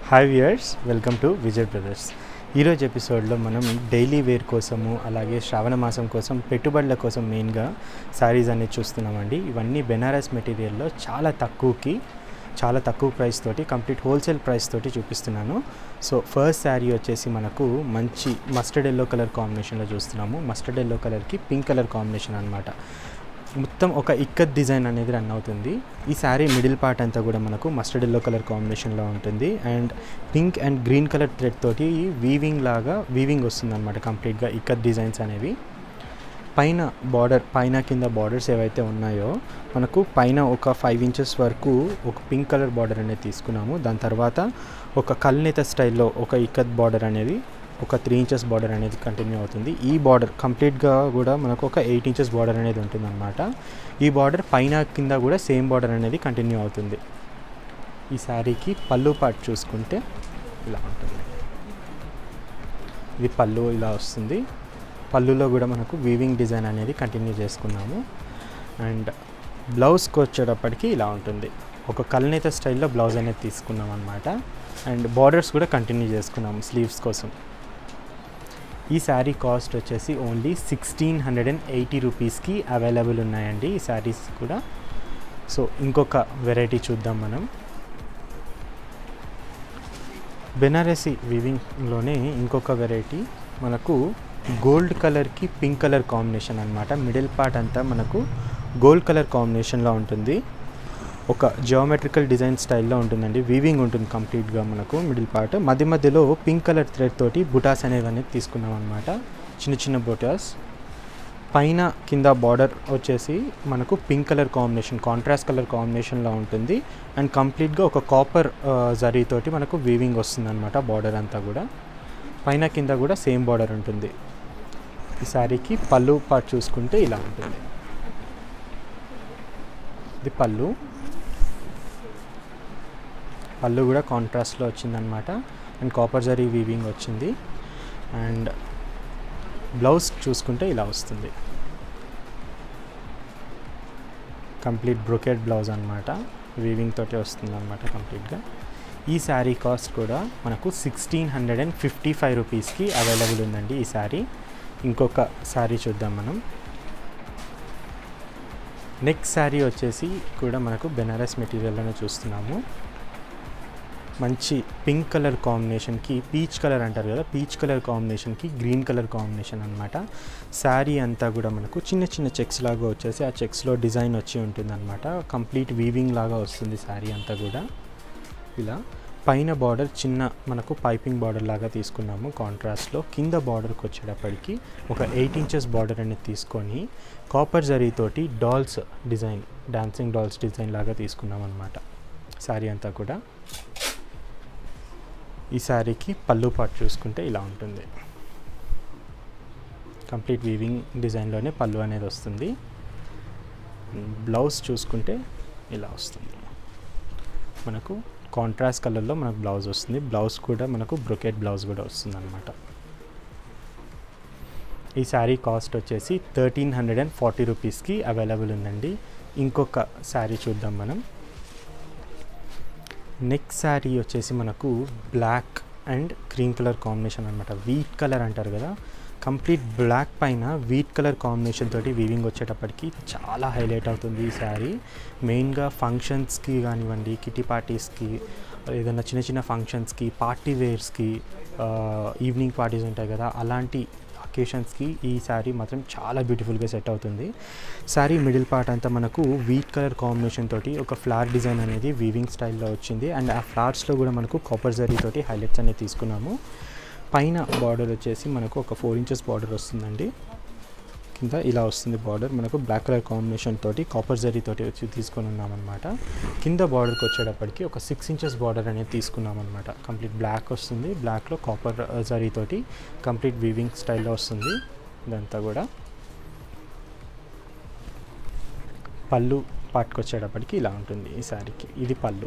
hi viewers welcome to Vijay brothers ఈరోజు ఎపిసోడ్లో మనం డైలీ వేర్ కోసము అలాగే శ్రావణ మాసం కోసం పెట్టుబడుల కోసం మెయిన్గా శారీస్ అనేది చూస్తున్నామండి ఇవన్నీ బెనారస్ మెటీరియల్లో చాలా తక్కువకి చాలా తక్కువ ప్రైస్ తోటి కంప్లీట్ హోల్సేల్ ప్రైస్ తోటి చూపిస్తున్నాను సో ఫస్ట్ శారీ వచ్చేసి మనకు మంచి మస్టర్డ్ ఎల్లో కలర్ కాంబినేషన్లో చూస్తున్నాము మస్టర్డ్ ఎల్లో కలర్కి పింక్ కలర్ కాంబినేషన్ అనమాట మొత్తం ఒక ఇక్కత్ డిజైన్ అనేది రన్ అవుతుంది ఈ శారీ మిడిల్ పార్ట్ అంతా కూడా మనకు మస్టర్డ్ ఎల్లో కలర్ కాంబినేషన్లో ఉంటుంది and pink and green colour thread తోటి వీవింగ్ లాగా వీవింగ్ వస్తుంది అనమాట కంప్లీట్గా ఇక్కత్ డిజైన్స్ అనేవి పైన బార్డర్ పైన కింద బార్డర్స్ ఏవైతే ఉన్నాయో మనకు పైన ఒక ఫైవ్ ఇంచెస్ వరకు ఒక పింక్ కలర్ బార్డర్ అనేది తీసుకున్నాము దాని తర్వాత ఒక కల్నేత స్టైల్లో ఒక ఇక్కత్ బార్డర్ అనేది ఒక త్రీ ఇంచెస్ బార్డర్ అనేది కంటిన్యూ అవుతుంది ఈ బార్డర్ కంప్లీట్గా కూడా మనకు ఒక ఎయిట్ ఇంచెస్ బార్డర్ అనేది ఉంటుందన్నమాట ఈ బార్డర్ పైన కింద కూడా సేమ్ బార్డర్ అనేది కంటిన్యూ అవుతుంది ఈ శారీకి పళ్ళు పార్ట్ చూసుకుంటే ఇలా ఉంటుంది ఇది పళ్ళు ఇలా వస్తుంది పళ్ళులో కూడా మనకు వీవింగ్ డిజైన్ అనేది కంటిన్యూ చేసుకున్నాము అండ్ బ్లౌజ్కి వచ్చేటప్పటికి ఇలా ఉంటుంది ఒక కల్నేత స్టైల్లో బ్లౌజ్ అనేది తీసుకున్నాం అనమాట అండ్ బార్డర్స్ కూడా కంటిన్యూ చేసుకున్నాము స్లీవ్స్ కోసం ఈ శారీ కాస్ట్ వచ్చేసి only sixteen hundred and eighty రూపీస్కి అవైలబుల్ ఉన్నాయండి ఈ శారీస్ కూడా సో ఇంకొక వెరైటీ చూద్దాం మనం బెనారసి వివింగ్లోనే ఇంకొక వెరైటీ మనకు గోల్డ్ కలర్కి పింక్ కలర్ కాంబినేషన్ అనమాట మిడిల్ పార్ట్ అంతా మనకు గోల్డ్ కలర్ కాంబినేషన్లో ఉంటుంది ఒక జియోమెట్రికల్ డిజైన్ స్టైల్లో ఉంటుందండి వీవింగ్ ఉంటుంది కంప్లీట్గా మనకు మిడిల్ పార్ట్ మధ్య మధ్యలో పింక్ కలర్ థ్రెడ్ తోటి బుటాస్ అనేవి అనేది తీసుకున్నాం అనమాట చిన్న చిన్న బుటాస్ పైన కింద బార్డర్ వచ్చేసి మనకు pink colour combination contrast colour కాంబినేషన్లో ఉంటుంది అండ్ కంప్లీట్గా ఒక కాపర్ జరీ తోటి మనకు వీవింగ్ వస్తుంది అనమాట బార్డర్ అంతా కూడా పైన కింద కూడా సేమ్ బార్డర్ ఉంటుంది ఈ శారీకి పళ్ళు పార్ట్ చూసుకుంటే ఇలా ఉంటుంది ఇది పళ్ళు పళ్ళు కూడా కాంట్రాస్ట్లో వచ్చిందనమాట అండ్ కాపర్ జరీ వీవింగ్ వచ్చింది అండ్ బ్లౌజ్ చూసుకుంటే ఇలా వస్తుంది కంప్లీట్ బ్రొకెట్ బ్లౌజ్ అనమాట వీవింగ్ తోటి వస్తుంది అనమాట కంప్లీట్గా ఈ శారీ కాస్ట్ కూడా మనకు sixteen hundred and fifty five రూపీస్కి అవైలబుల్ ఉందండి ఈ శారీ ఇంకొక శారీ చూద్దాం మనం నెక్స్ట్ శారీ వచ్చేసి కూడా మనకు బెనారస్ మెటీరియల్లోనే చూస్తున్నాము మంచి పింక్ కలర్ కాంబినేషన్కి పీచ్ కలర్ అంటారు కదా పీచ్ కలర్ కాంబినేషన్కి గ్రీన్ కలర్ కాంబినేషన్ అనమాట శారీ అంతా కూడా మనకు చిన్న చిన్న చెక్స్ లాగా వచ్చేసి ఆ చెక్స్లో డిజైన్ వచ్చి ఉంటుంది అనమాట కంప్లీట్ వీవింగ్ లాగా వస్తుంది శారీ అంతా కూడా ఇలా పైన బార్డర్ చిన్న మనకు పైపింగ్ బార్డర్ లాగా తీసుకున్నాము కాంట్రాస్ట్లో కింద బార్డర్కి వచ్చేటప్పటికి ఒక ఎయిట్ ఇంచెస్ బార్డర్ అనేది తీసుకొని కాపర్ జరీతోటి dolls design dancing dolls design లాగా తీసుకున్నాం అనమాట శారీ అంతా కూడా ఈ శారీకి పళ్ళు పాటు చూసుకుంటే ఇలా ఉంటుంది కంప్లీట్ వీవింగ్ డిజైన్లోనే పళ్ళు అనేది వస్తుంది బ్లౌజ్ చూసుకుంటే ఇలా వస్తుంది మనకు కాంట్రాస్ట్ కలర్లో మనకు బ్లౌజ్ వస్తుంది బ్లౌజ్ కూడా మనకు బ్రొకెట్ బ్లౌజ్ కూడా వస్తుంది అనమాట ఈ శారీ కాస్ట్ వచ్చేసి థర్టీన్ హండ్రెడ్ అండ్ ఫార్టీ రూపీస్కి అవైలబుల్ ఉందండి ఇంకొక శారీ చూద్దాం మనం నెక్స్ట్ శారీ వచ్చేసి మనకు black and cream colour combination అనమాట వీట్ కలర్ అంటారు కదా కంప్లీట్ బ్లాక్ పైన వీట్ కలర్ కాంబినేషన్ తోటి వీవింగ్ వచ్చేటప్పటికి చాలా హైలైట్ అవుతుంది ఈ శారీ మెయిన్గా ఫంక్షన్స్కి కానివ్వండి కిటీ పార్టీస్కి ఏదైనా చిన్న చిన్న ఫంక్షన్స్కి పార్టీ వేర్స్కి ఈవినింగ్ పార్టీస్ ఉంటాయి కదా అలాంటి అకేషన్స్కి ఈ శారీ మాత్రం చాలా బ్యూటిఫుల్గా సెట్ అవుతుంది శారీ మిడిల్ పార్ట్ అంతా మనకు వీట్ కలర్ కాంబినేషన్ తోటి ఒక ఫ్లవర్ డిజైన్ అనేది వీవింగ్ స్టైల్లో వచ్చింది అండ్ ఆ ఫ్లవర్స్లో కూడా మనకు కాపర్ జరీ తోటి హైలైట్స్ అనేది తీసుకున్నాము పైన బార్డర్ వచ్చేసి మనకు ఒక ఫోర్ ఇంచెస్ బార్డర్ వస్తుందండి కింద ఇలా వస్తుంది బార్డర్ మనకు బ్లాక్ కలర్ కాంబినేషన్ తోటి కాపర్ జరీ తోటి వచ్చి తీసుకొని ఉన్నామన్నమాట కింద బార్డర్కి వచ్చేటప్పటికి ఒక సిక్స్ ఇంచెస్ బార్డర్ అనేది తీసుకున్నాం అనమాట కంప్లీట్ బ్లాక్ వస్తుంది బ్లాక్లో కాపర్ జరీ తోటి కంప్లీట్ వీవింగ్ స్టైల్లో వస్తుంది ఇదంతా కూడా పళ్ళు పట్టుకొచ్చేటప్పటికి ఇలా ఉంటుంది ఈ శారీకి ఇది పళ్ళు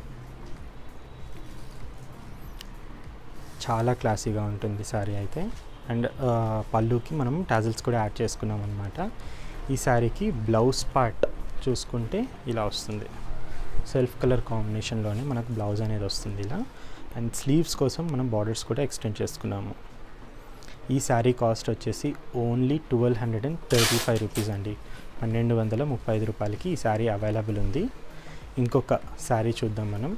చాలా క్లాసీగా ఉంటుంది శారీ అయితే అండ్ పళ్ళుకి మనం టాజిల్స్ కూడా యాడ్ చేసుకున్నాం అనమాట ఈ శారీకి బ్లౌజ్ పార్ట్ చూసుకుంటే ఇలా వస్తుంది సెల్ఫ్ కలర్ కాంబినేషన్లోనే మనకు బ్లౌజ్ అనేది వస్తుంది ఇలా అండ్ స్లీవ్స్ కోసం మనం బార్డర్స్ కూడా ఎక్స్టెండ్ చేసుకున్నాము ఈ శారీ కాస్ట్ వచ్చేసి only twelve hundred and thirty five rupees అండి పన్నెండు వందల ముప్పై ఐదు రూపాయలకి ఈ శారీ అవైలబుల్ ఉంది ఇంకొక శారీ చూద్దాం మనం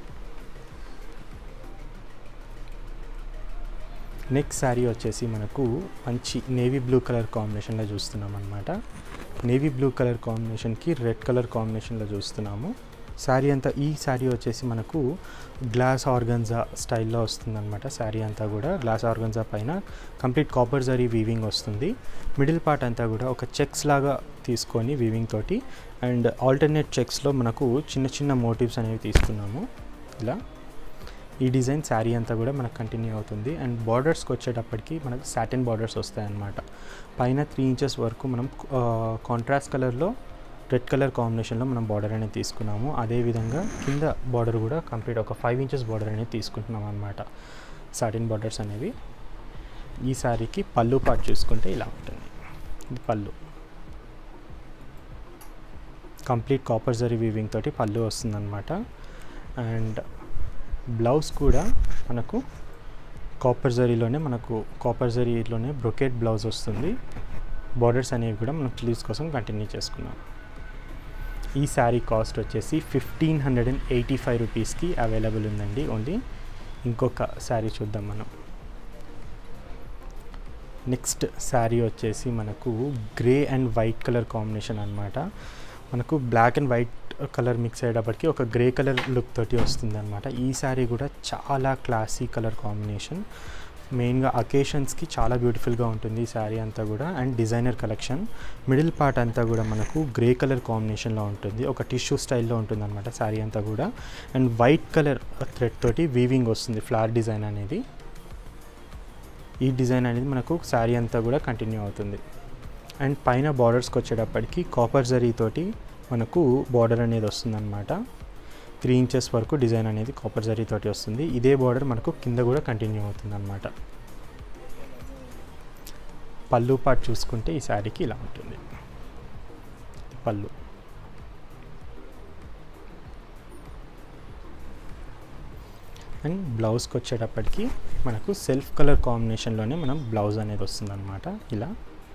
నెక్స్ట్ శారీ వచ్చేసి మనకు మంచి నేవీ బ్లూ కలర్ కాంబినేషన్లో చూస్తున్నాం అనమాట నేవీ బ్లూ కలర్ కాంబినేషన్కి రెడ్ కలర్ కాంబినేషన్లో చూస్తున్నాము శారీ అంతా ఈ శారీ వచ్చేసి మనకు గ్లాస్ ఆర్గన్జా స్టైల్లో వస్తుందన్నమాట శారీ అంతా కూడా గ్లాస్ ఆర్గన్జా పైన కంప్లీట్ కాపర్ జరీ వీవింగ్ వస్తుంది మిడిల్ పార్ట్ అంతా కూడా ఒక చెక్స్ లాగా తీసుకొని వీవింగ్ తోటి అండ్ ఆల్టర్నేట్ చెక్స్లో మనకు చిన్న చిన్న మోటివ్స్ అనేవి తీసుకున్నాము ఇలా ఈ డిజైన్ శారీ అంతా కూడా మనకు కంటిన్యూ అవుతుంది అండ్ బార్డర్స్కి వచ్చేటప్పటికి మనకు సాటిన్ బార్డర్స్ వస్తాయన్నమాట పైన త్రీ ఇంచెస్ వరకు మనం కాంట్రాస్ట్ కలర్లో రెడ్ కలర్ కాంబినేషన్లో మనం బార్డర్ అనేది తీసుకున్నాము అదేవిధంగా కింద బార్డర్ కూడా కంప్లీట్ ఒక ఫైవ్ ఇంచెస్ బార్డర్ అనేది తీసుకుంటున్నాం అనమాట సాటిన్ బార్డర్స్ అనేవి ఈ శారీకి పళ్ళు పాటు చూసుకుంటే ఇలా ఉంటుంది ఇది పళ్ళు కంప్లీట్ కాపర్ జరీ వీవింగ్ తోటి పళ్ళు వస్తుందన్నమాట అండ్ బ్లౌజ్ కూడా మనకు కాపర్ జరీలోనే మనకు కాపర్ జరీలోనే బ్రొకెట్ బ్లౌజ్ వస్తుంది బార్డర్స్ అనేవి కూడా మనం స్లీవ్స్ కోసం కంటిన్యూ చేసుకున్నాం ఈ శారీ కాస్ట్ వచ్చేసి fifteen hundred and eighty five రూపీస్కి అవైలబుల్ ఉందండి ఓన్లీ ఇంకొక శారీ చూద్దాం మనం నెక్స్ట్ శారీ వచ్చేసి మనకు grey and white colour combination అనమాట మనకు black and white colour mix అయ్యేటప్పటికి ఒక గ్రే కలర్ లుక్ తోటి వస్తుంది అనమాట ఈ శారీ కూడా చాలా క్లాసీ కలర్ కాంబినేషన్ మెయిన్గా అకేషన్స్కి చాలా బ్యూటిఫుల్గా ఉంటుంది ఈ శారీ అంతా కూడా and designer collection middle part అంతా కూడా మనకు గ్రే కలర్ కాంబినేషన్లో ఉంటుంది ఒక టిష్యూ స్టైల్లో ఉంటుంది అనమాట శారీ అంతా కూడా అండ్ వైట్ కలర్ థ్రెడ్ తోటి వీవింగ్ వస్తుంది ఫ్లవర్ డిజైన్ అనేది ఈ డిజైన్ అనేది మనకు శారీ అంతా కూడా కంటిన్యూ అవుతుంది అండ్ పైన బార్డర్స్కి వచ్చేటప్పటికి కాపర్ జరీ తోటి మనకు బార్డర్ అనేది వస్తుందన్నమాట త్రీ ఇంచెస్ వరకు డిజైన్ అనేది కాపర్ జరీ తోటి వస్తుంది ఇదే బార్డర్ మనకు కింద కూడా కంటిన్యూ అవుతుంది అనమాట పళ్ళు పాటు చూసుకుంటే ఈ శారీకి ఇలా ఉంటుంది పళ్ళు అండ్ బ్లౌజ్కి వచ్చేటప్పటికి మనకు సెల్ఫ్ కలర్ కాంబినేషన్లోనే మనం బ్లౌజ్ అనేది వస్తుందన్నమాట ఇలా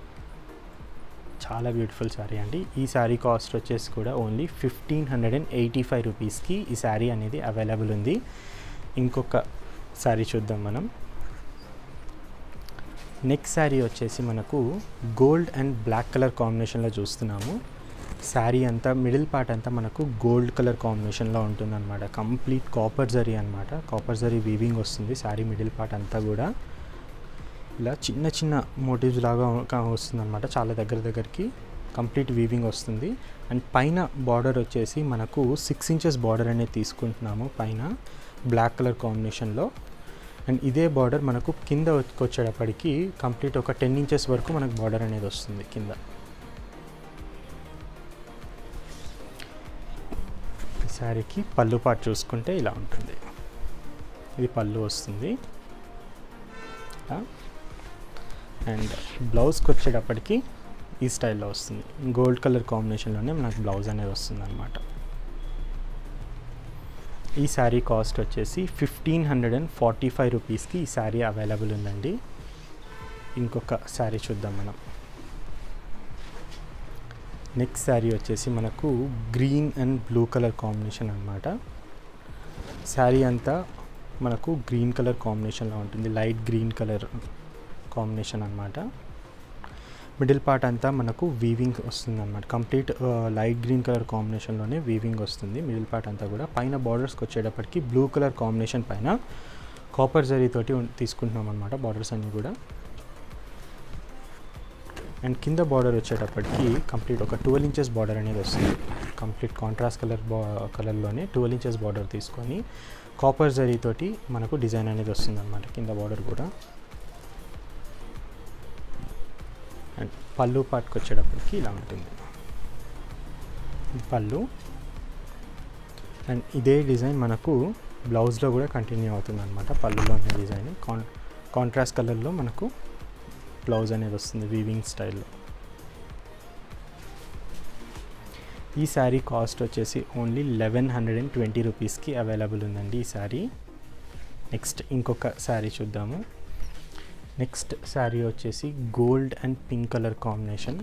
చాలా బ్యూటిఫుల్ శారీ అండి ఈ శారీ కాస్ట్ వచ్చేసి కూడా only fifteen hundred and eighty five రూపీస్కి ఈ శారీ అనేది అవైలబుల్ ఉంది ఇంకొక శారీ చూద్దాం మనం నెక్స్ట్ శారీ వచ్చేసి మనకు గోల్డ్ అండ్ బ్లాక్ కలర్ కాంబినేషన్లో చూస్తున్నాము శారీ అంతా మిడిల్ పార్ట్ అంతా మనకు గోల్డ్ కలర్ కాంబినేషన్లో ఉంటుందన్నమాట కంప్లీట్ కాపర్ జరీ అనమాట కాపర్ జరీ వీవింగ్ వస్తుంది శారీ మిడిల్ పార్ట్ అంతా కూడా ఇలా చిన్న చిన్న మోటివ్స్ లాగా వస్తుందన్నమాట చాలా దగ్గర దగ్గరికి కంప్లీట్ వీవింగ్ వస్తుంది అండ్ పైన బార్డర్ వచ్చేసి మనకు సిక్స్ ఇంచెస్ బార్డర్ అనేది తీసుకుంటున్నాము పైన బ్లాక్ కలర్ కాంబినేషన్లో అండ్ ఇదే బార్డర్ మనకు కింద వచ్చేటప్పటికి కంప్లీట్ ఒక టెన్ ఇంచెస్ వరకు మనకు బార్డర్ అనేది వస్తుంది కింద శారీకి పళ్ళు పాటు చూసుకుంటే ఇలా ఉంటుంది ఇది పళ్ళు వస్తుంది అండ్ బ్లౌజ్కి వచ్చేటప్పటికి ఈ స్టైల్లో వస్తుంది గోల్డ్ కలర్ కాంబినేషన్లోనే మనకు బ్లౌజ్ అనేది వస్తుంది అనమాట ఈ శారీ కాస్ట్ వచ్చేసి fifteen hundred and forty five రూపీస్కి ఈ శారీ అవైలబుల్ ఉందండి ఇంకొక శారీ చూద్దాం మనం నెక్స్ట్ శారీ వచ్చేసి మనకు green and blue colour combination అనమాట శారీ అంతా మనకు గ్రీన్ కలర్ కాంబినేషన్లో ఉంటుంది లైట్ గ్రీన్ కలర్ కాంబినేషన్ అనమాట మిడిల్ పార్ట్ అంతా మనకు వీవింగ్ వస్తుంది అనమాట కంప్లీట్ లైట్ గ్రీన్ కలర్ కాంబినేషన్లోనే వీవింగ్ వస్తుంది మిడిల్ పార్ట్ అంతా కూడా పైన బార్డర్స్కి వచ్చేటప్పటికి బ్లూ కలర్ కాంబినేషన్ పైన కాపర్ జరీతోటి తీసుకుంటున్నాం అనమాట బార్డర్స్ అన్నీ కూడా అండ్ కింద బార్డర్ వచ్చేటప్పటికి కంప్లీట్ ఒక ట్వెల్వ్ ఇంచెస్ బార్డర్ అనేది వస్తుంది కంప్లీట్ కాంట్రాస్ట్ కలర్ బా కలర్లోనే ట్వెల్వ్ ఇంచెస్ బార్డర్ తీసుకొని కాపర్ జరీతోటి మనకు డిజైన్ అనేది వస్తుంది అనమాట కింద బార్డర్ కూడా అండ్ పళ్ళు పాటుకు వచ్చేటప్పటికి ఇలా ఉంటుంది పళ్ళు అండ్ ఇదే డిజైన్ మనకు బ్లౌజ్లో కూడా కంటిన్యూ అవుతుంది అనమాట పళ్ళులోనే డిజైన్ కాన్ కాంట్రాస్ట్ కలర్లో మనకు బ్లౌజ్ అనేది వస్తుంది వీవింగ్ స్టైల్లో ఈ శారీ కాస్ట్ వచ్చేసి only eleven hundred and twenty రూపీస్కి అవైలబుల్ ఉందండి ఈ శారీ నెక్స్ట్ ఇంకొక శారీ చూద్దాము నెక్స్ట్ శారీ వచ్చేసి gold and pink colour combination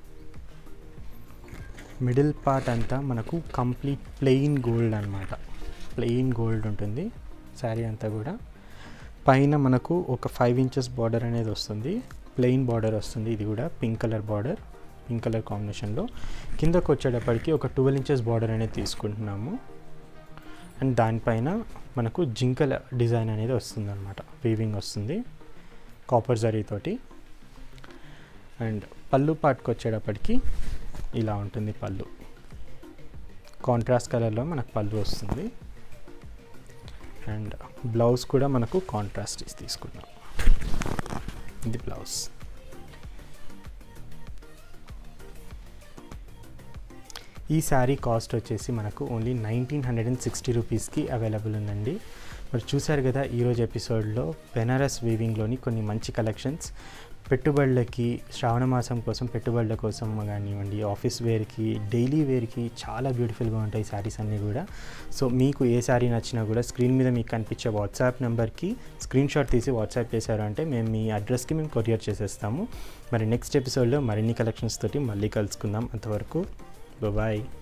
middle part అంతా మనకు కంప్లీట్ ప్లెయిన్ గోల్డ్ అనమాట ప్లెయిన్ గోల్డ్ ఉంటుంది శారీ అంతా కూడా పైన మనకు ఒక ఫైవ్ ఇంచెస్ బార్డర్ అనేది వస్తుంది ప్లెయిన్ బార్డర్ వస్తుంది ఇది కూడా pink colour border pink colour కాంబినేషన్లో కిందకు వచ్చేటప్పటికి ఒక ట్వెల్వ్ ఇంచెస్ బార్డర్ అనేది తీసుకుంటున్నాము అండ్ దానిపైన మనకు జింకల డిజైన్ అనేది వస్తుంది అనమాట వీవింగ్ వస్తుంది కాపర్ జరీతోటి అండ్ పళ్ళు పాటుకు వచ్చేటప్పటికి ఇలా ఉంటుంది పళ్ళు కాంట్రాస్ట్ కలర్లో మనకు పళ్ళు వస్తుంది అండ్ బ్లౌజ్ కూడా మనకు కాంట్రాస్ట్ తీసుకున్నాం ఇది బ్లౌజ్ ఈ శారీ కాస్ట్ వచ్చేసి మనకు only nineteen hundred and sixty రూపీస్కి అవైలబుల్ ఉందండి మరి చూశారు కదా ఈరోజు ఎపిసోడ్లో బెనారస్ వీవింగ్లోని కొన్ని మంచి కలెక్షన్స్ పెట్టుబడులకి శ్రావణ మాసం కోసం పెట్టుబడుల కోసం కానివ్వండి ఆఫీస్ వేర్కి డైలీ వేర్కి చాలా బ్యూటిఫుల్గా ఉంటాయి శారీస్ అన్నీ కూడా సో మీకు ఏ శారీ నచ్చినా కూడా స్క్రీన్ మీద మీకు కనిపించే వాట్సాప్ నెంబర్కి స్క్రీన్ షాట్ తీసి వాట్సాప్ చేశారు అంటే మేము మీ అడ్రస్కి మేము కొరియర్ చేసేస్తాము మరి నెక్స్ట్ ఎపిసోడ్లో మరిన్ని కలెక్షన్స్ తోటి మళ్ళీ కలుసుకుందాం అంతవరకు బాయ్